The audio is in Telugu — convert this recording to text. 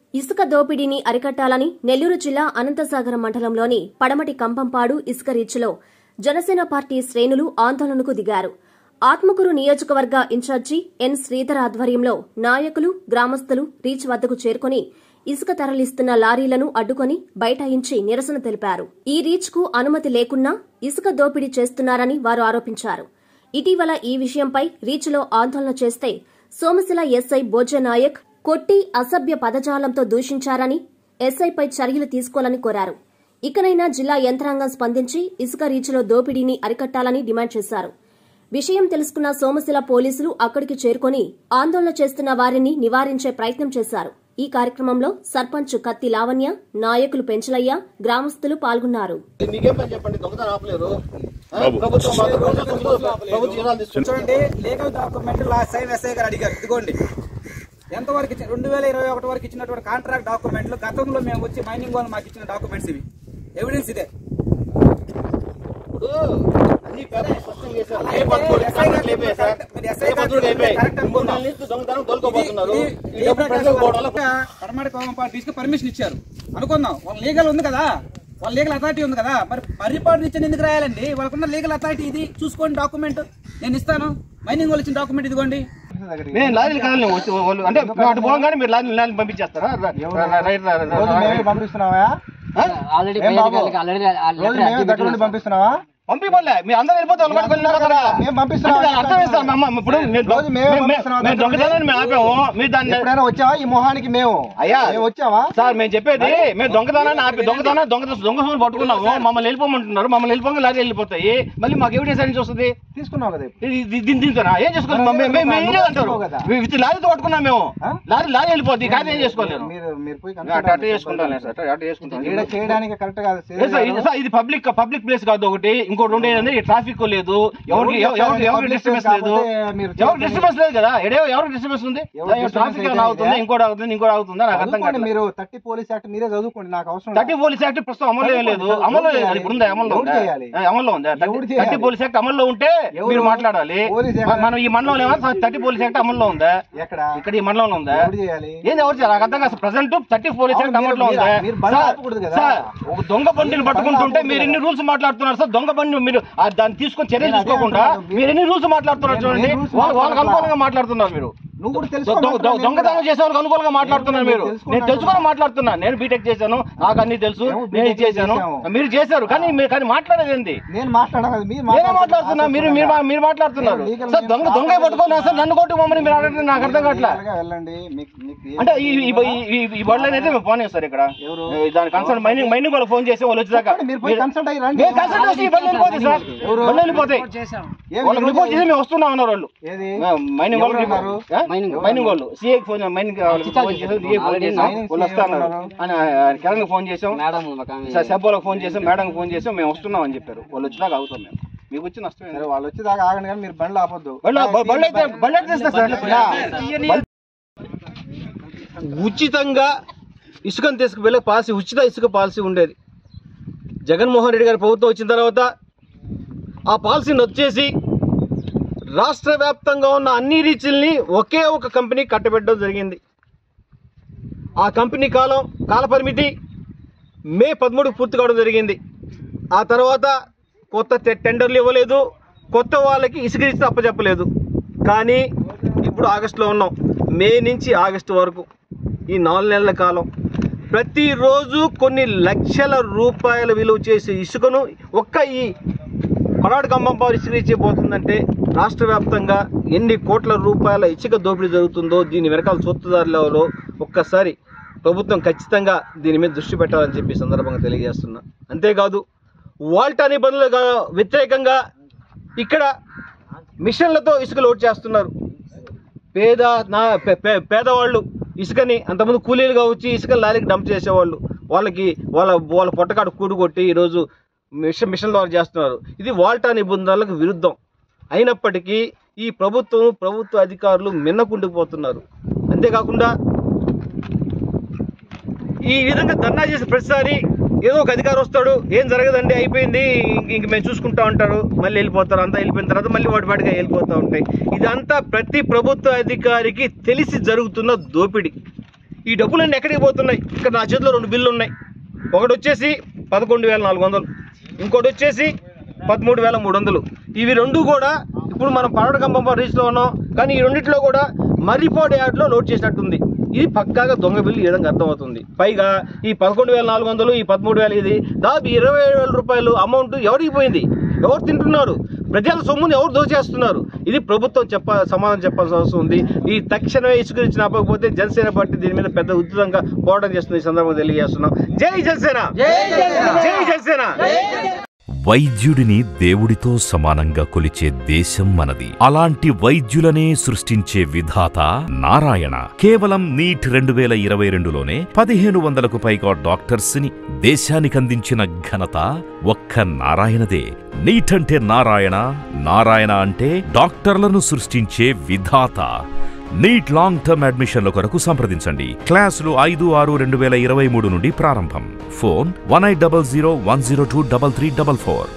ఇసుక దోపిడీని అరికట్టాలని నెల్లూరు జిల్లా అనంతసాగరం మండలంలోని పడమటి కంపంపాడు ఇసుక రీచ్లో జనసేన పార్టీ శ్రేణులు ఆందోళనకు దిగారు ఆత్మకూరు నియోజకవర్గ ఇన్ఛార్జి ఎన్ శ్రీధర్ ఆధ్వర్యంలో నాయకులు గ్రామస్తులు రీచ్ వద్దకు చేరుకుని ఇసుక తరలిస్తున్న లారీలను అడ్డుకొని బైఠాయించి నిరసన తెలిపారు ఈ రీచ్కు అనుమతి లేకున్నా ఇసుక దోపిడీ చేస్తున్నారని వారు ఆరోపించారు ఇటీవల ఈ విషయంపై రీచ్లో ఆందోళన చేస్తే సోమశిల ఎస్ఐ బోజ నాయక్ కొట్టి అసభ్య పదజాలంతో దూషించారని ఎస్ఐపై చర్యలు తీసుకోవాలని కోరారు ఇకనైనా జిల్లా యంత్రాంగం స్పందించి ఇసుక రీచ్లో దోపిడీని అరికట్టాలని డిమాండ్ చేశారు విషయం తెలుసుకున్న సోమశిల పోలీసులు అక్కడికి చేరుకొని ఆందోళన చేస్తున్న వారిని నివారించే ప్రయత్నం చేశారు ఈ కార్యక్రమంలో సర్పంచ్ కత్తి లావణ్య నాయకులు పెంచలయ్య గ్రామస్తులు పాల్గొన్నారు మీకేం పని చెప్పండి దొంగతనం ఆపలేరు ఆ? ప్రభుత్వం మాకు రోజు ముందు ప్రభుత్వ జీతాలు తీసుకుంటుంది చూడండి legal document last time SI గారు అడిగారు ఇదిగోండి ఎంతవరకు ఇచ్చిన రెండు వేల ఇరవై ఒకటి వరకు ఇచ్చినటువంటి కాంట్రాక్ట్ డాక్యుమెంట్లు గతంలో మేము వచ్చి మైనింగ్ వాళ్ళు మాకు ఇచ్చిన డాక్యుమెంట్స్ ఇవి ఎవిడెన్స్ ఇదే ఇప్పుడు అన్ని పేపర్లు స్పష్టం చేశారు ఏ పద్ధతులు కాంట్రాక్ట్లు అయిపోయాయి సార్ ఏ పద్ధతులు అయిపోయాయి మూడు నెలల నుంచి దొంగతనం తోలుకోబోతున్నారు ఈ డబ్బు ప్రజలకు పోవడం వల్ల పడమటి కోమపాటి తీసుకు పర్మిషన్ ఇచ్చారు అనుకుందాం వాళ్ళ లీగల్ ఉంది కదా వాళ్ళ లీగల్ అథారిటీ ఉంది కదా మరి పరిపాలన ఇచ్చిన ఎందుకు రాయాలండి వాళ్ళకున్న లీగల్ అథారిటీ ఇది చూసుకోండి డాక్యుమెంట్ నేను ఇస్తాను మైనింగ్ వాళ్ళు ఇచ్చిన డాక్యుమెంట్ ఇదిగోండి మేము లారీలు కదలే వచ్చి వాళ్ళు అంటే మేము అటు పోగానే మీరు లారీలు లారీలు పంపించేస్తారా ర- ర- రైట్ ర- ర- రోజు ర- మేమే పంపిస్తున్నావా ఆ? ఆల్రెడీ ఏం బాబు? ఆల్రెడీ రోజు మేమే దగ్గరుండి పంపిస్తున్నావా పంపిపోలే మీరు అందరూ వెళ్ళిపోతే వాళ్ళు పట్టుకొని వెళ్ళారు కదా మేము పంపిస్తున్నాం. అంటే దాని అర్థం ఏంటి సార్ అమ్మ ఇప్పుడు మీరు రోజు మేమే మేము- పంపిస్తున్నాం. మేము దొంగతనాన్ని మేము ఆపాము మీరు దాన్ని ఎప్పుడైనా వచ్చావా ఈ మొహానికి మేము అయ్యా. మేము వచ్చావా సార్ మేము చెప్పేది మేము దొంగతనాన్ని ఆపి దొంగతనం దొంగ దొంగ సొమ్ములు పట్టుకున్నాము మమ్మల్ని వెళ్ళిపోమంటున్నారు మమ్మల్ని వెళ్ళిపోగా లారీ వెళ్ళిపోతాయి మళ్ళీ మాకు ఎవిడెన్స్ నుంచి వస్తుంది తీసుకున్నావు కదా ఇప్పుడు. ఇది- ఇది- దీని దీంతోనా ఏం చేసుకోవాలి మేము- మేము- మేము ఏం అంటారు కదా. విత్ లారీతో పట్టుకున్నాం మేము ఆ? లారీ లారీ వెళ్ళిపోద్ది ఈ కార్యం ఏం చేసుకోలేను మీరు మీరు పోయి అట్లా అట్లా చేసుకుంటాను సార్ అట్లా అట్లా చేసుకుంటాను ఈడ చేయడానికి కరెక్ట్ కాదు లేదు సార్, ఇది సార్, ఇది పబ్లిక్ పబ్లిక్ ప్లేస్ కాదు ఒకటి ఇంకోటి ఉండేది ఏంటంటే ట్రాఫిక్ లేదు ఎవరికి ఎవ- ఎవరికి ఎవరికి Public డిస్టర్బెన్స్ place లేదు కాకపోతే మీరు ఎవరికి డిస్టర్బెన్స్ లేదు కదా ఎడే ఎవరికి డిస్టర్బెన్స్ ఉంది ఎవరికి disturbance ట్రాఫిక్ అయితే అవుతుంది ఇదే? ఇంకోటి అవుతుంది ఇంకోటి అవుతుందా నాకు అర్థం చదువుకోండి కాదు మీరు థర్టీ పోలీస్ యాక్ట్ మీరే చదువుకోండి నాకు అవసరం థర్టీ పోలీస్ యాక్ట్ ప్రస్తుతం అమల్లో ఏం లేదు ఎవరు అమల్లో లేదు చేయాలి? ఇప్పుడు ఉందా అమల్లో ఎవరు ఉందా చేయాలి? ఏ, అమల్లో ఉందా ఎవరు థర్టీ చేయాలి? పోలీస్ యాక్ట్ అమల్లో ఉంటే ఎవరు? మీరు మాట్లాడాలి పోలీస్ యాక్ట్ మ- మనం ఈ మండలంలో ఏమో థర్టీ పోలీస్ యాక్ట్ అమల్లో ఉందా ఎక్కడ ఇక్కడ ఈ మండలంలో ఉందా ఎవరు చేయాలి ఏంది ఎవరు చేయాలి? నాకు అర్థం కాదు ప్రజెంట్ థర్టీ పోలీస్ యాక్ట్ అవును, అమల్లో మీరు- ఉందా మీరు బండ్లు సార్, ఆపకూడదు కదా. సార్, ఒక దొంగ బండిని పట్టుకుంటుంటే మీరు ఎన్ని రూల్స్ మాట్లాడుతున్నారు సార్ దొంగ బండి మీరు ఆ దాన్ని తీసుకొని చర్యలు నేను అదే తీసుకోకుండా అంటున్నాను. మీరు ఎన్ని రూల్స్ మాట్లాడుతున్నారు నేను చూడండి ఏ rules వాళ్ళు- వాళ్ళకి మాట్లాడట్లా. అనుకూలంగా మాట్లాడుతున్నారు మీరు నువ్వు కూడా దొ- తెలుసుకో దొ- దొ- దొంగతనం చేసే వాళ్ళకి అనుకూలంగా మాట్లాడుతున్నారు మీరు నేను నేను తెలుసుకొని మాట్లాడుతున్నా నేను బీటెక్ చేశాను నాకు అన్ని తెలుసు మేము నేను B.Tech ఇది చేశాను చేశాము. మీరు చేశారు కానీ మీరు కానీ మాట్లాడేది ఏంది నేను మాట్లాడదు మీరు నేనే మాట్లాడుతున్నా మీరు మీరు మా- మీరు మాట్లాడుతున్నారు నేను legal సార్ దొంగ నేను దొంగ పట్టుకొని సార్ నన్ను కొట్టు మమ్మల్ని మీరు అడగండి నాకు అర్థం కావట్లే Legal గా వెళ్ళండి మీకు మీకు ఏ- అంటే ఈ ఈ ఈ- ఈ- ఈ బళ్ళు అయితే మేము ఫోన్ చేస్తారు ఇక్కడ ఎవరు? ఏ, దాని కన్సల్ట్ మైనింగ్ మైనింగ్ వాళ్ళు ఫోన్ చేసి వాళ్ళు వచ్చేదాకా చెప్పండి, మీరు పోయి కన్సల్ట్ అయ్యి రండి మేము కన్సల్ట్ చేసి ఈ బళ్ళు వెళ్ళిపోతాయి సార్ ఎవరు? బళ్ళు వెళ్ళిపోతాయి ఏం వాళ్ళు ఈరోజు రిపోర్ట్ చేసి మేము వస్తున్నాం అన్నారు వాళ్ళు ఏది మైనింగ్ వాళ్ళు ఎవరు ఉన్నారు? మైనింగ్ మైనింగ్ వాళ్ళు సిఏ ఫోన్ మైనింగ్ వాళ్ళకి ఫోన్ చేసాం DA ఫోన్ చేసాం మైనింగ్ వాళ్ళు వస్తా అన్నారు ఉన్నారు. అని కిరణ్ ఫోన్ చేసాం మేడం ఒక ఆమె సార్ సెబ్బోలకు ఫోన్ చేసాం మేడం ఫోన్ చేసాం మేము వస్తున్నాం అని చెప్పారు వాళ్ళు వచ్చేదాకా అవుతాం మేము మీకు వచ్చి నష్టం ఏంది? సరే వాళ్ళు వచ్చేదాకా ఆగండి కానీ మీరు బండ్లు ఆపొద్దు బళ్ళు బళ్ళు అయితే బళ్ళు అయితే తెస్తా సార్ బళ్ళు- ఉచితంగా ఇసుకను తీసుకువెళ్ళే పాలసీ ఉచిత ఇసుక పాలసీ ఉండేది జగన్మోహన్ రెడ్డి గారి ప్రభుత్వం వచ్చిన తర్వాత ఆ పాలసీని వచ్చేసి రాష్ట్ర వ్యాప్తంగా ఉన్న అన్ని రీచ్ల్ని ఒకే ఒక కంపెనీ కట్టబెట్టడం జరిగింది ఆ కంపెనీ కాలం కాలపరిమితి మే పదమూడుకు పూర్తి కావడం జరిగింది ఆ తర్వాత కొత్త టె- టెండర్లు ఇవ్వలేదు కొత్త వాళ్ళకి ఇసుక ఇచ్చి అప్పచెప్పలేదు కానీ ఇప్పుడు ఆగస్టులో ఉన్నాం మే నుంచి ఆగస్టు వరకు ఈ నాలుగు నెలల కాలం ప్రతిరోజు కొన్ని లక్షల రూపాయల విలువ చేసే ఇసుకను ఒక్క ఈ పనాడు కంబంపా ఇసుక ఇచ్చిపోతుందంటే రాష్ట్ర వ్యాప్తంగా ఎన్ని కోట్ల రూపాయల ఇసుక దోపిడీ జరుగుతుందో దీని వెనకాల సొత్తుదారులలో ఒక్కసారి ప్రభుత్వం ఖచ్చితంగా దీని మీద దృష్టి పెట్టాలని చెప్పి ఈ సందర్భంగా తెలియజేస్తున్నా అంతేకాదు వాల్టా నిబంధనలకు వ్యతిరేకంగా ఇక్కడ మిషన్లతో ఇసుక లోడ్ చేస్తున్నారు పేద నా పే- పే- పేదవాళ్ళు ఇసుకని అంతకుముందు కూలీలుగా వచ్చి ఇసుక లారీకి డంప్ చేసేవాళ్ళు వాళ్ళకి వాళ్ళ వాళ్ళ పొట్టకాడు కూడు కొట్టి ఈరోజు మిషన్ మిషన్ ద్వారా చేస్తున్నారు ఇది వాల్టా నిబంధనలకు విరుద్ధం అయినప్పటికీ ఈ ప్రభుత్వం ప్రభుత్వ అధికారులు మిన్నకుండిపోతున్నారు అంతేకాకుండా ఈ విధంగా ధర్నా చేసిన ప్రతిసారి ఏదో ఒక అధికారి వస్తాడు ఏం జరగదండి అయిపోయింది ఇంక ఇంక మేము చూసుకుంటా ఉంటారు మళ్ళీ వెళ్ళిపోతారు అంతా వెళ్ళిపోయిన తర్వాత మళ్ళీ వాటి వాటిగా వెళ్ళిపోతూ ఉంటాయి ఇదంతా ప్రతి ప్రభుత్వ అధికారికి తెలిసి జరుగుతున్న దోపిడీ ఈ డబ్బులన్నీ ఎక్కడికి పోతున్నాయి ఇక్కడ నా చేతిలో రెండు బిల్లు ఉన్నాయి ఒకటి వచ్చేసి పదకొండు వేల నాలుగు వందలు ఇంకోటి వచ్చేసి పదమూడు వేల మూడు వందలు ఇవి రెండు కూడా ఇప్పుడు మనం పరవడ కంపం రీచ్లో ఉన్నాం కానీ ఈ రెండిట్లో కూడా మర్రిపాడు యార్డ్లో లోడ్ చేసినట్టుంది ఇది పక్కాగా దొంగ బిల్లు ఈ విధంగా అర్థమవుతుంది పైగా ఈ పదకొండు వేల నాలుగు వందలు ఈ పదమూడు వేల ఇది దాదాపు ఇరవై ఏడు వేల రూపాయలు అమౌంట్ ఎవరికి పోయింది ఎవరు తింటున్నారు ప్రజల సొమ్ముని ఎవరు దోచేస్తున్నారు ఇది ప్రభుత్వం చెప్ప సమాధానం చెప్పాల్సిన అవసరం ఉంది ఈ తక్షణమే ఇసుక ఇచ్చిన ఆపకపోతే జనసేన పార్టీ దీని మీద పెద్ద ఉధృతంగా పోరాటం చేస్తుంది ఈ సందర్భంగా తెలియజేస్తున్నాం జై జనసేన జై జనసేన వైద్యుడిని దేవుడితో సమానంగా కొలిచే దేశం మనది అలాంటి వైద్యులనే సృష్టించే విధాత నారాయణ కేవలం నీట్ రెండు వేల ఇరవై రెండులోనే పదిహేను వందలకు పైగా డాక్టర్స్ ని దేశానికి అందించిన ఘనత ఒక్క నారాయణదే నీట్ అంటే నారాయణ నారాయణ అంటే డాక్టర్లను సృష్టించే విధాత నీట్ లాంగ్ టర్మ్ అడ్మిషన్ల కొరకు సంప్రదించండి క్లాసులు ఐదు ఆరు రెండు వేల ఇరవై మూడు నుండి ప్రారంభం phone one eight double zero one zero two double three double four